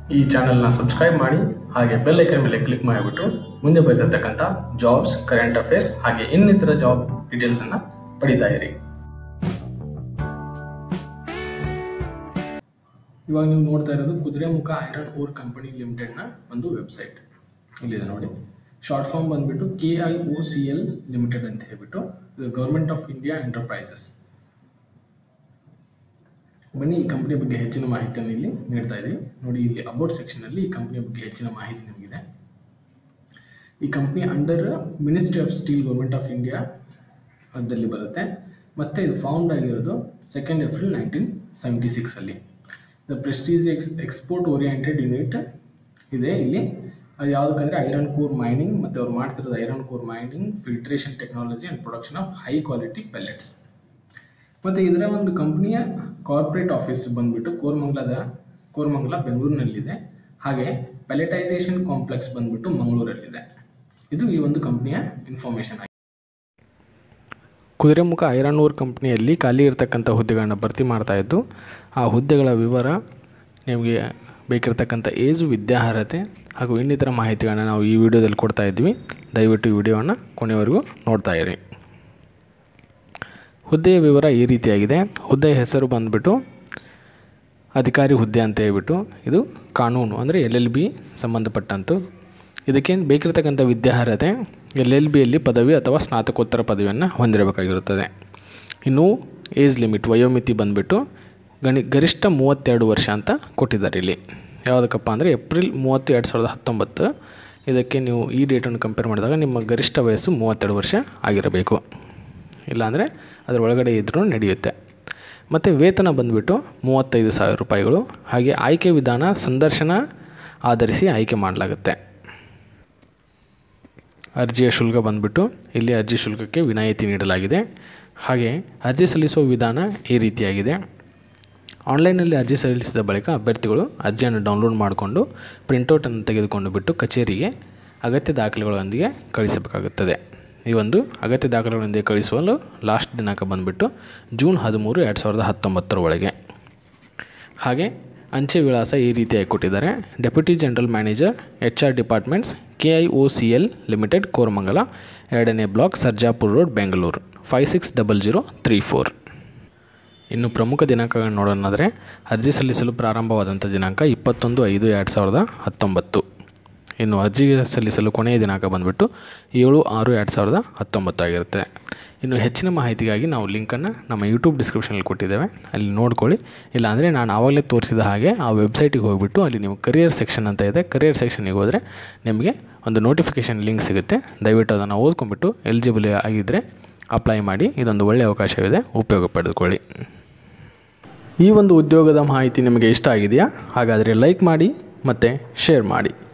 ಈ ಚಾನೆಲ್ನ ಸಬ್ಸ್ಕ್ರೈಬ್ ಮಾಡಿ ಹಾಗೆ ಬೆಲ್ ಐಕನ್ ಮೇಲೆ ಕ್ಲಿಕ್ ಮಾಡಿಬಿಟ್ಟು ಮುಂದೆ ಬರೆದಿರ್ತಕ್ಕಂಥ ಜಾಬ್ಸ್ ಕರೆಂಟ್ ಅಫೇರ್ಸ್ ಹಾಗೆ ಇನ್ನಿತರ ಜಾಬ್ ಡೀಟೇಲ್ಸನ್ನು ಪಡಿತಾ ಇರಿ ಇವಾಗ ನೀವು ನೋಡ್ತಾ ಇರೋದು ಕುದುರೆಮುಖ ಐರನ್ ಓರ್ ಕಂಪನಿ ಲಿಮಿಟೆಡ್ನ ಒಂದು ವೆಬ್ಸೈಟ್ ಇಲ್ಲಿದೆ ನೋಡಿ ಶಾರ್ಟ್ ಫಾರ್ಮ್ ಬಂದ್ಬಿಟ್ಟು K I O C L limited ಅಂತ ಹೇಳ್ಬಿಟ್ಟು ಇದು ಗೌರ್ಮೆಂಟ್ ಆಫ್ ಇಂಡಿಯಾ ಎಂಟರ್ಪ್ರೈಸಸ್ ಬನ್ನಿ ಈ ಕಂಪನಿ ಬಗ್ಗೆ ಹೆಚ್ಚಿನ ಮಾಹಿತಿಯನ್ನು ಇಲ್ಲಿ ನೀಡ್ತಾ ಇದ್ದೀವಿ ನೋಡಿ ಇಲ್ಲಿ ಅಬೌಟ್ ಸೆಕ್ಷನಲ್ಲಿ ಈ ಕಂಪನಿಯ ಬಗ್ಗೆ ಹೆಚ್ಚಿನ ಮಾಹಿತಿ ನಿಮಗಿದೆ ಈ company under ministry of steel government of India ಅದಲ್ಲಿ ಬರುತ್ತೆ ಮತ್ತು ಇದು ಫೌಂಡ್ ಆಗಿರೋದು ಸೆಕೆಂಡ್ ಏಪ್ರಿಲ್ ನೈನ್ಟೀನ್ ಸೆವೆಂಟಿ ಸಿಕ್ಸಲ್ಲಿ the prestige ex export oriented unit ಇದೆ ಇಲ್ಲಿ ಅದು ಯಾವುದಕ್ಕಂದರೆ ಐರನ್ ಕೋರ್ ಮೈನಿಂಗ್ ಮತ್ತು ಅವ್ರು ಮಾಡ್ತಿರೋದು iron ore mining filtration technology and production of high quality pellets ಮತ್ತು ಇದರ ಒಂದು ಕಂಪ್ನಿಯ ಕಾರ್ಪೊರೇಟ್ ಆಫೀಸ್ ಬಂದ್ಬಿಟ್ಟು ಕೋರಮಂಗಲದ ಕೋರಮಂಗಲ ಬೆಂಗಳೂರಿನಲ್ಲಿದೆ ಹಾಗೆ ಪೆಲೆಟೈಸೇಷನ್ ಕಾಂಪ್ಲೆಕ್ಸ್ ಬಂದ್ಬಿಟ್ಟು ಮಂಗಳೂರಲ್ಲಿದೆ ಇದು ಈ ಒಂದು ಕಂಪ್ನಿಯ ಇನ್ಫಾರ್ಮೇಷನ್ ಆಗಿದೆ ಕುದುರೆಮುಖ ಐರನ್ ಓರ್ ಕಂಪ್ನಿಯಲ್ಲಿ ಖಾಲಿ ಇರತಕ್ಕಂಥ ಹುದ್ದೆಗಳನ್ನ ಭರ್ತಿ ಮಾಡ್ತಾ ಇದ್ದು ಆ ಹುದ್ದೆಗಳ ವಿವರ ನಿಮಗೆ ಬೇಕಿರತಕ್ಕಂಥ ಏಜು ವಿದ್ಯಾರ್ಹತೆ ಹಾಗೂ ಇನ್ನಿತರ ಮಾಹಿತಿಗಳನ್ನ ನಾವು ಈ ವಿಡಿಯೋದಲ್ಲಿ ಕೊಡ್ತಾ ಇದ್ವಿ ದಯವಿಟ್ಟು ಈ ವಿಡಿಯೋವನ್ನು ಕೊನೆವರೆಗೂ ನೋಡ್ತಾ ಇರಿ ಹುದ್ದೆಯ ವಿವರ ಈ ರೀತಿಯಾಗಿದೆ ಹುದ್ದೆಯ ಹೆಸರು ಬಂದುಬಿಟ್ಟು ಅಧಿಕಾರಿ ಹುದ್ದೆ ಅಂತ ಹೇಳ್ಬಿಟ್ಟು ಇದು ಕಾನೂನು ಅಂದರೆ ಎಲ್ ಎಲ್ ಬಿ ಸಂಬಂಧಪಟ್ಟಂತು ಇದಕ್ಕೇನು ಬೇಕಿರತಕ್ಕಂಥ ವಿದ್ಯಾರ್ಹತೆ ಎಲ್ ಎಲ್ ಬಿಯಲ್ಲಿ ಪದವಿ ಅಥವಾ ಸ್ನಾತಕೋತ್ತರ ಪದವಿಯನ್ನು ಹೊಂದಿರಬೇಕಾಗಿರುತ್ತದೆ ಇನ್ನು ಏಜ್ ಲಿಮಿಟ್ ವಯೋಮಿತಿ ಬಂದುಬಿಟ್ಟು ಗಣಿ ಗರಿಷ್ಠ ಮೂವತ್ತೆರಡು ವರ್ಷ ಅಂತ ಕೊಟ್ಟಿದ್ದಾರೆ ಇಲ್ಲಿ ಯಾವುದಕ್ಕಪ್ಪ ಅಂದರೆ ಏಪ್ರಿಲ್ ಮೂವತ್ತು ಎರಡು ಸಾವಿರದ ಹತ್ತೊಂಬತ್ತು ಇದಕ್ಕೆ ನೀವು ಈ ಡೇಟನ್ನು ಕಂಪೇರ್ ಮಾಡಿದಾಗ ನಿಮ್ಮ ಗರಿಷ್ಠ ವಯಸ್ಸು ಮೂವತ್ತೆರಡು ವರ್ಷ ಆಗಿರಬೇಕು ಇಲ್ಲಾಂದರೆ ಅದರ ಒಳಗಡೆ ಇದ್ರೂ ನಡೆಯುತ್ತೆ ಮತ್ತು ವೇತನ ಬಂದುಬಿಟ್ಟು ಮೂವತ್ತೈದು ಸಾವಿರ ರೂಪಾಯಿಗಳು ಹಾಗೆ ಆಯ್ಕೆ ವಿಧಾನ ಸಂದರ್ಶನ ಆಧರಿಸಿ ಆಯ್ಕೆ ಮಾಡಲಾಗುತ್ತೆ ಅರ್ಜಿಯ ಶುಲ್ಕ ಬಂದುಬಿಟ್ಟು ಇಲ್ಲಿ ಅರ್ಜಿ ಶುಲ್ಕಕ್ಕೆ ವಿನಾಯಿತಿ ನೀಡಲಾಗಿದೆ ಹಾಗೆ ಅರ್ಜಿ ಸಲ್ಲಿಸುವ ವಿಧಾನ ಈ ರೀತಿಯಾಗಿದೆ ಆನ್ಲೈನಲ್ಲಿ ಅರ್ಜಿ ಸಲ್ಲಿಸಿದ ಬಳಿಕ ಅಭ್ಯರ್ಥಿಗಳು ಅರ್ಜಿಯನ್ನು ಡೌನ್ಲೋಡ್ ಮಾಡಿಕೊಂಡು ಪ್ರಿಂಟೌಟನ್ನು ತೆಗೆದುಕೊಂಡು ಬಿಟ್ಟು ಕಚೇರಿಗೆ ಅಗತ್ಯ ದಾಖಲೆಗಳೊಂದಿಗೆ ಕಳಿಸಬೇಕಾಗುತ್ತದೆ ಈ ಒಂದು ಅಗತ್ಯ ದಾಖಲೆಗಳೊಂದಿಗೆ ಕಳಿಸಲು ಲಾಸ್ಟ್ ದಿನಾಂಕ ಬಂದುಬಿಟ್ಟು ಜೂನ್ ಹದಿಮೂರು ಎರಡು ಸಾವಿರದ ಹತ್ತೊಂಬತ್ತರ ಒಳಗೆ ಹಾಗೆ ಅಂಚೆ ವಿಳಾಸ ಈ ರೀತಿಯಾಗಿ ಕೊಟ್ಟಿದ್ದಾರೆ deputy general manager H R departments K I O C L limited Koramangala ಎರಡನೇ block Sarjapur road Bengaluru five six double zero three four ಇನ್ನು ಪ್ರಮುಖ ದಿನಾಂಕಗಳನ್ನು ನೋಡೋಣಾದರೆ ಅರ್ಜಿ ಸಲ್ಲಿಸಲು ಪ್ರಾರಂಭವಾದಂಥ ದಿನಾಂಕ ಇಪ್ಪತ್ತೊಂದು ಐದು ಎರಡು ಸಾವಿರದ ಹತ್ತೊಂಬತ್ತು ಇನ್ನು ಅರ್ಜಿ ಸಲ್ಲಿಸಲು ಕೊನೆಯ ದಿನಾಂಕ ಬಂದುಬಿಟ್ಟು ಏಳು ಆರು ಎರಡು ಸಾವಿರದ ಹತ್ತೊಂಬತ್ತು ಆಗಿರುತ್ತೆ ಇನ್ನು ಹೆಚ್ಚಿನ ಮಾಹಿತಿಗಾಗಿ ನಾವು ಲಿಂಕನ್ನು ನಮ್ಮ ಯೂಟ್ಯೂಬ್ ಡಿಸ್ಕ್ರಿಪ್ಷನಲ್ಲಿ ಕೊಟ್ಟಿದ್ದೇವೆ ಅಲ್ಲಿ ನೋಡ್ಕೊಳ್ಳಿ ಇಲ್ಲಾಂದರೆ ನಾನು ಆವಾಗಲೇ ತೋರಿಸಿದ ಹಾಗೆ ಆ ವೆಬ್ಸೈಟಿಗೆ ಹೋಗಿಬಿಟ್ಟು ಅಲ್ಲಿ ನೀವು ಕರಿಯರ್ ಸೆಕ್ಷನ್ ಅಂತ ಇದೆ ಕರಿಯರ್ ಸೆಕ್ಷನಿಗೆ ಹೋದರೆ ನಿಮಗೆ ಒಂದು ನೋಟಿಫಿಕೇಷನ್ ಲಿಂಕ್ ಸಿಗುತ್ತೆ ದಯವಿಟ್ಟು ಅದನ್ನು ಓದ್ಕೊಂಡ್ಬಿಟ್ಟು ಎಲಿಜಿಬಲ್ ಆಗಿದ್ದರೆ ಅಪ್ಲೈ ಮಾಡಿ ಇದೊಂದು ಒಳ್ಳೆಯ ಅವಕಾಶವಿದೆ ಉಪಯೋಗ ಪಡೆದುಕೊಳ್ಳಿ ಈ ಒಂದು ಉದ್ಯೋಗದ ಮಾಹಿತಿ ನಿಮಗೆ ಇಷ್ಟ ಆಗಿದೆಯಾ ಹಾಗಾದರೆ ಲೈಕ್ ಮಾಡಿ ಮತ್ತು ಶೇರ್ ಮಾಡಿ